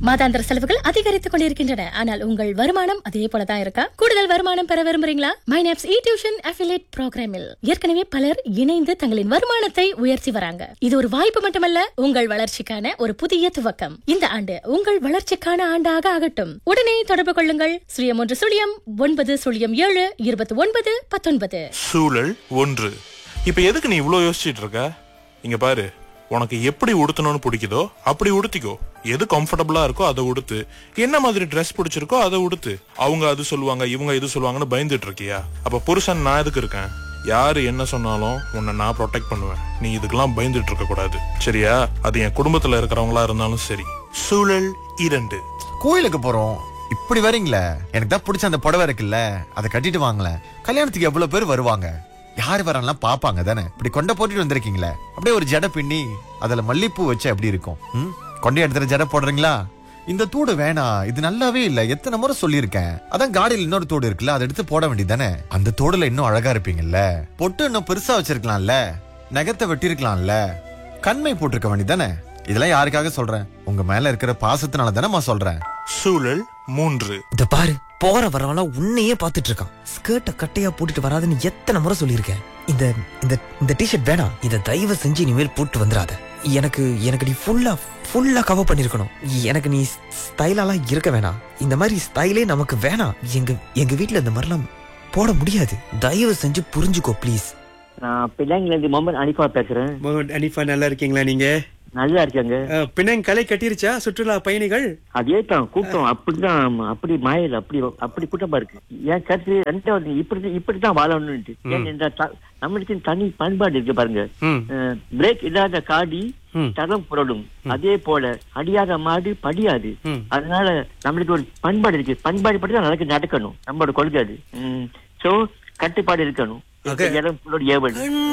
மாதாந்திர செலவுகள் அதிகரித்துக் கொண்டிருக்கின்றன ஆனால் உங்கள் வருமானம் அதே போலதான் இருக்கா கூடுதல் வருமானம் பெற விரும்புறீங்களா மைனாப்ஸ் இ டியூஷன் அஃபிலேட் ப்ரோக்ராமில் ஏற்கனவே பலர் இணைந்து தங்களின் வருமானத்தை உயர்த்தி வராங்க இது ஒரு வாய்ப்பு மட்டுமல்ல உங்கள் வளர்ச்சிக்கான ஒரு புதிய துவக்கம் இந்த ஆண்டு உங்கள் வளர்ச்சிக்கான ஆண்டாக ஆகட்டும் உடனே தொடர்பு கொள்ளுங்கள் சுழியம் ஒன்று சுழியம் ஒன்பது சுழியம் ஏழு இருபத்தி ஒன்பது பத்தொன்பது சூழல் ஒன்று இப்ப எதுக்கு நீ இவ்ளோ யோசிச்சிட்டு இருக்க இங்க பாரு உனக்கு எப்படி உடுத்தணும்னு பிடிக்குதோ அப்படி உடுத்திக்கோ எது கம்ஃபர்டபுளா இருக்கோ அதை உடுத்து என்ன மாதிரி ட்ரெஸ் பிடிச்சிருக்கோ அதை உடுத்து அவங்க அது சொல்லுவாங்க இவங்க இது சொல்லுவாங்கன்னு பயந்துட்டு இருக்கியா அப்ப புருஷன் நான் எதுக்கு இருக்கேன் யாரு என்ன சொன்னாலும் உன்னை நான் ப்ரொடெக்ட் பண்ணுவேன் நீ இதுக்கெல்லாம் பயந்துட்டு இருக்க கூடாது சரியா அது என் குடும்பத்துல இருக்கிறவங்களா இருந்தாலும் சரி சூழல் இரண்டு கோயிலுக்கு போறோம் இப்படி வரீங்களே எனக்கு தான் பிடிச்ச அந்த புடவை இருக்குல்ல அதை கட்டிட்டு வாங்களேன் கல்யாணத்துக்கு எவ்வளவு பேர் வருவாங்க யார் வரான்லாம் பாப்பாங்க தானே இப்படி கொண்ட போட்டுட்டு வந்திருக்கீங்களே அப்படியே ஒரு ஜடை பின்னி அதுல மல்லிப்பூ வச்சா எப்படி இருக்கும் ம்? கொண்டை எடுத்துற ஜடை போடுறீங்களா இந்த தூடு வேணாம் இது நல்லாவே இல்ல எத்தனை முறை சொல்லியிருக்கேன் அதான் காடியில் இன்னொரு தோடு இருக்குல்ல அதை எடுத்து போட வேண்டியதானே அந்த தோடுல இன்னும் அழகா இருப்பீங்கல்ல பொட்டு இன்னும் பெருசா வச்சிருக்கலாம்ல நகத்தை வெட்டியிருக்கலாம்ல கண்மை போட்டிருக்க வேண்டியதானே இதெல்லாம் யாருக்காக சொல்றேன் உங்க மேல இருக்கிற பாசத்தினால தானே சொல்றேன் சூழல் மூன்று இத பாரு போற வரவெல்லாம் உன்னையே பாத்துட்டு இருக்கான் ஸ்கர்ட்ட கட்டையா போட்டுட்டு வராதுன்னு எத்தனை முறை சொல்லியிருக்கேன் இந்த இந்த இந்த டிஷர்ட் வேணாம் இத தயவு செஞ்சு இனிமேல் போட்டு வந்துடாத எனக்கு எனக்கு நீ ஃபுல்லா ஃபுல்லா கவர் பண்ணிருக்கணும் எனக்கு நீ ஸ்டைலாலாம் இருக்க வேணாம் இந்த மாதிரி ஸ்டைலே நமக்கு வேணாம் எங்க எங்க வீட்ல இந்த மாதிரிலாம் போட முடியாது தயவு செஞ்சு புரிஞ்சுக்கோ ப்ளீஸ் நான் பிள்ளைங்கள இருந்து முகமது அனிஃபா பேசுறேன் முகமது அனிஃபா நல்லா இருக்கீங்களா நீங்க நல்லா இருக்காங்க அஹ், பினாங் களை கட்டிருச்சா சுற்றுலா பயணிகள் அதே தான் கூட்டம் அப்படிதான் அப்படி மாயல் அப்படி அப்படி கூட்டமா இருக்கு என் கருத்து ரெண்டாவது இப்படி இப்படிதான் வாழணும்னு ஏன் இந்த த- நம்மளுக்கு தனி பண்பாடு இருக்கு பாருங்க ம். பிரேக் இல்லாத காடி ம். தரம் புரடும் அதே போல அடியாத மாடு படியாது ம். அதனால நம்மளுக்கு ஒரு பண்பாடு இருக்கு பண்பாடு படி தான் நடக்க நடக்கணும் நம்மளோட கொள்கை அது சோ கட்டுப்பாடு இருக்கணும் ஆக- இடம் புள்ளோட ஏவல்